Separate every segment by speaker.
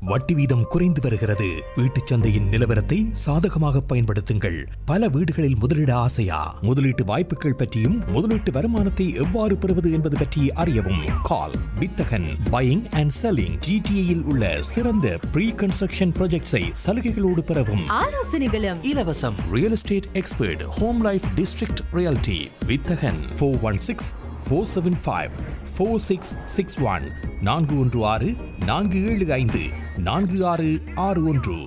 Speaker 1: வட்டி வீதம் குறைந்து வருகிறது வீட்டுச் சந்தையின் நிலவரத்தை சாதகமாக பயன்படுத்துங்கள் பல வீடுகளில் முதலீட ஆசையா முதலீட்டு வாய்ப்புகள் பற்றியும் முதலீட்டு வருமானத்தை எவ்வாறு பெறுவது என்பது பற்றி அறியவும் கால் வித்தகன் பையிங் அண்ட் செல்லிங் ஜிடிஏயில் உள்ள சிறந்த ப்ரீ கன்ஸ்ட்ரக்ஷன் ப்ராஜெக்ட்ஸை சலுகைகளோடு பெறவும்
Speaker 2: ஆலோசனைகளும்
Speaker 1: இலவசம் real estate expert home life district reality வித்தகன் four one six four seven five four six six one நான்கு ஒன்று ஆறு நான்கு ஏழு ஐந்து நான்கு ஆறு ஆறு ஒன்று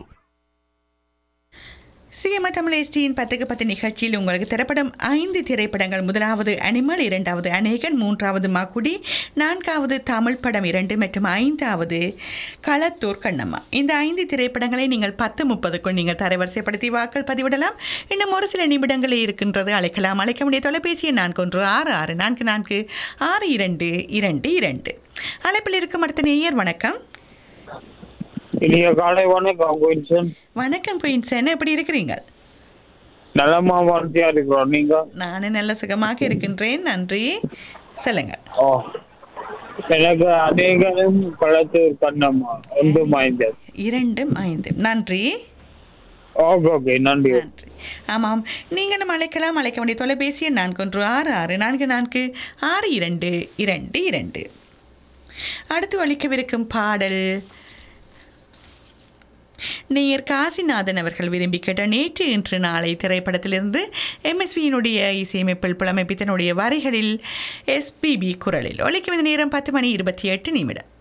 Speaker 3: சிஎம்ஆ தமிழ் எஸ்டியின் பத்துக்கு பத்து நிகழ்ச்சியில் உங்களுக்கு திரைப்படம் ஐந்து திரைப்படங்கள் முதலாவது அனிமல் இரண்டாவது அநேகன் மூன்றாவது மகுடி நான்காவது தமிழ் படம் இரண்டு மற்றும் ஐந்தாவது களத்தூர் கண்ணம்மா இந்த ஐந்து திரைப்படங்களை நீங்கள் பத்து முப்பதுக்குள் நீங்கள் தரவரிசைப்படுத்தி வாக்கள் பதிவிடலாம் இன்னும் ஒரு சில நிமிடங்களே இருக்கின்றது அழைக்கலாம் அழைக்க முடிய தொலைபேசியை நான்கு ஒன்று ஆறு ஆறு நான்கு நான்கு ஆறு இரண்டு இரண்டு இரண்டு அழைப்பில் இருக்கும் அடுத்த நேயர் வணக்கம்
Speaker 4: இனிய காலை வணக்கம் குயின்சன்
Speaker 3: வணக்கம் குயின்சன் எப்படி இருக்கிறீங்க
Speaker 4: நலமா வார்த்தையா இருக்கிறோம் நீங்க
Speaker 3: நானும் நல்ல சுகமாக இருக்கின்றேன் நன்றி சொல்லுங்க
Speaker 4: ஓ எனக்கு அநேகரும் களத்தூர் கண்ணம்மா ஒன்று மாய்ந்தது
Speaker 3: இரண்டும் ஐந்து நன்றி
Speaker 4: ஓகே ஓகே நன்றி
Speaker 3: நன்றி ஆமாம் நீங்களும் அழைக்கலாம் அழைக்க வேண்டிய தொலைபேசி எண் நான்கு ஒன்று ஆறு ஆறு நான்கு நான்கு ஆறு இரண்டு இரண்டு இரண்டு அடுத்து ஒழிக்கவிருக்கும் பாடல் நேயர் காசிநாதன் அவர்கள் விரும்பி கேட்ட நேற்று இன்று நாளை திரைப்படத்திலிருந்து எம்எஸ்வியினுடைய இசையமைப்பில் புலமைப்பித்தனுடைய வரிகளில் எஸ்பிபி குரலில் ஒழிக்க நேரம் பத்து மணி இருபத்தி எட்டு நிமிடம்